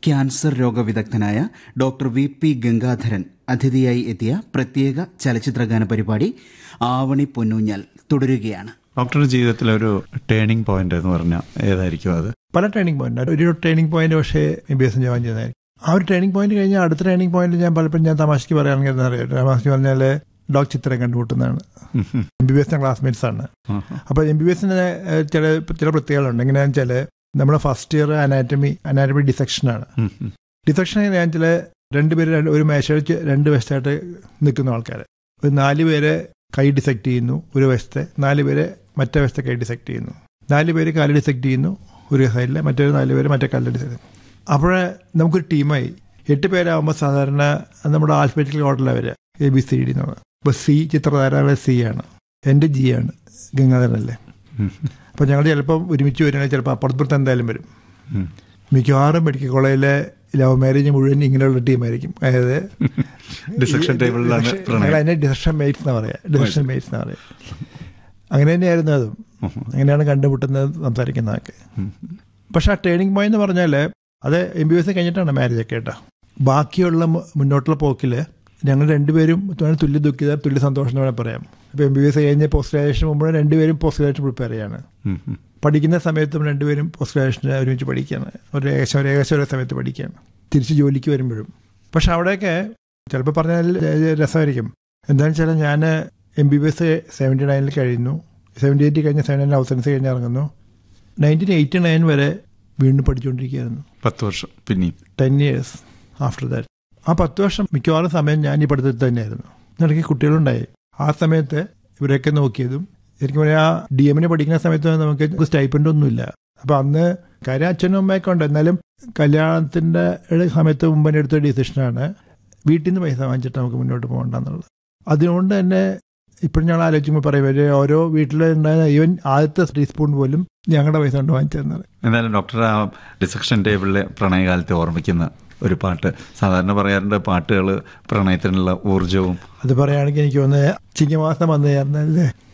cancer രോഗവിദഗ്ധനായ doctor V P Gangadharan അതിഥിയായി എത്തിയ പ്രത്യേക ചലച്ചിത്രഗാന പരിപാടി ആവണി പൊന്നൂഞ്ഞാൽ തുടരുകയാണ് ഡോക്ടറുടെ ജീവിതത്തിലെ ഒരു ടേണിംഗ് പോയിന്റ് എന്ന് പറഞ്ഞാൽ ഏതായിരിക്കും അത് പല ട്രെയിനിങ് പോയിന്റ് ഒരു ട്രെയിനിങ് പോയിന്റ് പക്ഷേ എം ബി എസ് ജോയിൻ ചെയ്തായിരിക്കും ആ ഒരു ട്രെയിനിങ് പോയിന്റ് കഴിഞ്ഞാൽ അടുത്ത ട്രെയിനിങ് പോയിന്റ് ഞാൻ പലപ്പോഴും ഞാൻ തമാശയ്ക്ക് പറയുകയാണെങ്കിൽ എന്താ അറിയാം തമാശയ്ക്ക് പറഞ്ഞാൽ ഡോക് ചിത്രം കണ്ടുമുട്ടുന്നതാണ് എം ബി ബി എസിന്റെ ക്ലാസ്മേറ്റ്സ് ആണ് അപ്പോൾ എം ബി ബി എസിന് ചില ചില പ്രത്യേകതകളുണ്ട് എങ്ങനെയാണെന്ന് വെച്ചാൽ നമ്മുടെ ഫസ്റ്റ് ഇയർ അനാറ്റമി അനാറ്റമി ഡിസെക്ഷനാണ് ഡിസെക്ഷൻ ഞാൻ ചില രണ്ടുപേര് രണ്ട് ഒരു മേശ വെച്ച് രണ്ട് വശത്തായിട്ട് നിൽക്കുന്ന ആൾക്കാർ ഒരു നാല് പേരെ കൈ ഡിസെക്ട് ചെയ്യുന്നു ഒരു വശത്തെ നാല് പേരെ മറ്റേ വശത്തെ കൈ ഡിസെക്ട് ചെയ്യുന്നു നാല് പേര് കാല് ഡിസെക്ട് ചെയ്യുന്നു ഒരു സൈഡിൽ മറ്റൊരു നാല് പേര് മറ്റേ കാലിൽ ഡിസെക്ട് അപ്പോഴേ നമുക്കൊരു ടീമായി എട്ട് പേരാകുമ്പോൾ സാധാരണ നമ്മുടെ ആൽഫബറ്റിക്കൽ ഓർഡറിലാണ് വരിക എ ബി സി ഡി എന്ന് പറയുന്നത് അപ്പോൾ സി ചിത്രധാരകളെ സി ആണ് എൻ്റെ ജി ആണ് ഗംഗാധരനല്ലേ അപ്പോൾ ഞങ്ങൾ ചിലപ്പം ഒരുമിച്ച് വരികയാണെങ്കിൽ ചിലപ്പോൾ അപ്പുറത്തുപുറത്ത് എന്തായാലും വരും മിക്കവാറും മെഡിക്കൽ കോളേജിലെ ലവ് മാരേജ് മുഴുവൻ ഇങ്ങനെയുള്ള ടീമായിരിക്കും അതായത് ഡിസക്ഷൻ ടേബിളിലാണ് ഞങ്ങൾ അതിനെ ഡിസക്ഷൻ മേറ്റ്സ് എന്ന് പറയാം ഡിസക്ഷൻ മേറ്റ്സ് എന്ന് പറയാം അങ്ങനെ തന്നെയായിരുന്നു അതും അങ്ങനെയാണ് കണ്ടുമുട്ടുന്നത് സംസാരിക്കുന്നതൊക്കെ പക്ഷെ ആ ട്രെയിനിങ് പോയിന്റ് എന്ന് പറഞ്ഞാൽ അത് എം ബി ബി എസ് കഴിഞ്ഞിട്ടാണ് മാരേജ് ഒക്കെ കേട്ടോ ബാക്കിയുള്ള മുന്നോട്ടുള്ള പോക്കിൽ ഞങ്ങൾ രണ്ടുപേരും തുല്യ ദുഃഖിത തുല്യ സന്തോഷം എന്ന് വേണമെങ്കിൽ പറയാം ഇപ്പോൾ എം ബി ബി എസ് കഴിഞ്ഞ് പോസ്റ്റ് ഗ്രാജുവേഷൻ മുമ്പ് രണ്ടുപേരും പോസ്റ്റ് ഗ്രാജുവേഷൻ പ്രിപ്പയർ ചെയ്യാണ് പഠിക്കുന്ന സമയത്തും രണ്ടുപേരും പോസ്റ്റ് ഗ്രാജുവേഷൻ ഒരുമിച്ച് പഠിക്കുകയാണ് ഒരു ഏകദേശം ഒരു ഏകദേശം ഒരേ സമയത്ത് പഠിക്കുകയാണ് തിരിച്ച് ജോലിക്ക് വരുമ്പോഴും പക്ഷെ അവിടെയൊക്കെ ചിലപ്പോൾ പറഞ്ഞാൽ രസമായിരിക്കും എന്താണെന്ന് വെച്ചാൽ ഞാൻ M B B S seventy നയനിൽ കഴിയുന്നു സെവൻറ്റി എയ്റ്റ് കഴിഞ്ഞ് സെവൻറ്റി നയൻ അവസരൻസ് കഴിഞ്ഞ് ഇറങ്ങുന്നു നയൻറ്റീൻ എയ്റ്റി നയൻ വരെ വീണ്ടും പഠിച്ചുകൊണ്ടിരിക്കുകയായിരുന്നു പത്ത് വർഷം പിന്നെയും ടെൻ ഇയേഴ്സ് ആഫ്റ്റർ ദാറ്റ് ആ പത്ത് വർഷം മിക്കവാറും സമയം ഞാൻ ഈ പഠിത്തത്തിൽ തന്നെയായിരുന്നു ഇടയ്ക്ക് കുട്ടികളുണ്ടായി ആ സമയത്ത് ഇവരൊക്കെ നോക്കിയതും ശരിക്കും പറയാം ആ ഡി എമ്മിന് പഠിക്കുന്ന സമയത്ത് നമുക്ക് സ്റ്റൈപ്പൻ്റ് ഒന്നുമില്ല അപ്പം അന്ന് കാര്യം അച്ഛനും അമ്മയൊക്കെ ഉണ്ട് എന്നാലും കല്യാണത്തിൻ്റെ സമയത്ത് മുമ്പ് എടുത്ത ഡിസിഷനാണ് വീട്ടിൽ നിന്ന് പൈസ വാങ്ങിച്ചിട്ട് നമുക്ക് മുന്നോട്ട് പോകണ്ടെന്നുള്ളത് അതുകൊണ്ട് തന്നെ ഇപ്പോഴും ഞങ്ങൾ ആലോചിക്കുമ്പോൾ പറയും ഇവര് ഓരോ വീട്ടിലുണ്ടായ ഈവൻ ആദ്യത്തെ ടീസ്പൂൺ പോലും ഞങ്ങളുടെ പൈസ കൊണ്ട് വാങ്ങിച്ചു തന്നത് എന്തായാലും ഡോക്ടർ ആ ഡിസക്ഷൻ ടേബിളിലെ പ്രണയകാലത്തെ ഓർമ്മിക്കുന്ന ഒരു പാട്ട് സാധാരണ പറയാറുണ്ട് പാട്ടുകൾ പ്രണയത്തിനുള്ള ഊർജവും അത് പറയുകയാണെങ്കിൽ എനിക്ക് തോന്നുന്നത് ചിങ്ങമാസം വന്നു ചേർന്നല്ലേ